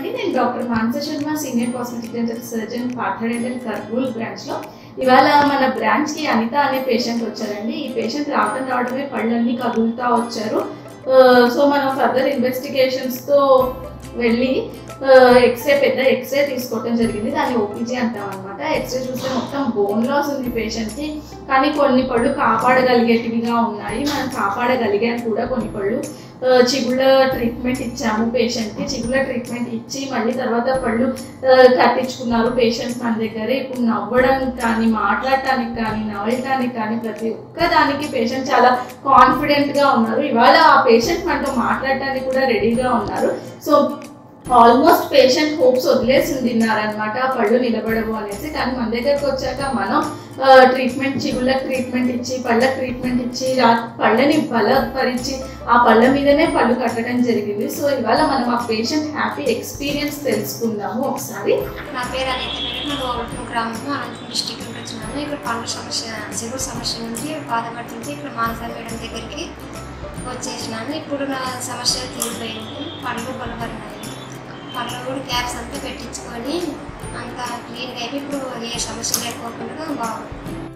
నేను doctor Manasa Sharma senior cosmetic dental surgeon Patna dental Kurnool బ్రాంచ్లో ఇవాళ మన బ్రాంచ్కి అనిత అనే పేషెంట్ వచ్చారండి ఈ పేషెంట్ రావడం రావడమే పళ్ళన్నీ కదులుతా వచ్చారు సో మనం ఫర్దర్ ఇన్వెస్టిగేషన్స్తో వెళ్ళి ఎక్స్రే పెద్ద ఎక్స్రే తీసుకోవడం జరిగింది దాన్ని ఓపీజీ అంటాం అనమాట ఎక్స్రే చూస్తే మొత్తం బోన్ లాస్ ఉంది పేషెంట్కి కానీ కొన్ని పళ్ళు కాపాడగలిగేటివిగా ఉన్నాయి మనం కాపాడగలిగాం కూడా కొన్ని పళ్ళు ఆ, చిగుళ్ళ ట్రీట్మెంట్ ఇచ్చాము పేషెంట్కి చిగుళ్ళ ట్రీట్మెంట్ ఇచ్చి మళ్ళీ తర్వాత పళ్ళు ఆ, కట్టించుకున్నారు పేషెంట్ మన దగ్గర ఇప్పుడు నవ్వడం కానీ మాట్లాడటానికి కానీ నవ్వటానికి కానీ ప్రతి ఒక్క దానికి పేషెంట్ చాలా కాన్ఫిడెంట్గా ఉన్నారు ఇవాళ ఆ పేషెంట్ మనతో మాట్లాడటానికి కూడా రెడీగా ఉన్నారు సో ఆల్మోస్ట్ పేషెంట్ హోప్స్ వదిలేసి తిన్నారనమాట పళ్ళు నిలబడవు అనేసి కానీ మన దగ్గరకు వచ్చాక మనం ట్రీట్మెంట్ చిగుళ్ళకి ట్రీట్మెంట్ ఇచ్చి పళ్ళకి ట్రీట్మెంట్ ఇచ్చి రా- పళ్ళని బలపరిచి ఆ పళ్ళ మీదనే పళ్ళు కట్టడం జరిగింది సో ఇవాళ మనం ఆ పేషెంట్ హ్యాపీ ఎక్స్పీరియన్స్ తెలుసుకుందాము ఒకసారి నా పేరు అనిత మేడం నేను ఓవల్పూర్ గ్రామము అనంతపురం డిస్టిక్ నుండి వచ్చినాను ఇక్కడ పనుల సమస్య సిగురు సమస్య నుంచి బాధపడుతుంటే ఇక్కడ మానస మేడం దగ్గరికి వచ్చేసినాను ఇప్పుడు నా సమస్య తీరిపోయింది పళ్ళు బలపడినాయి పళ్ళు కూడా క్యాప్స్ అంతా పెట్టించుకొని అంతా క్లీన్గా అయిపోయి ఇప్పుడు ఏ సమస్య లేకోకుండా బాగుంది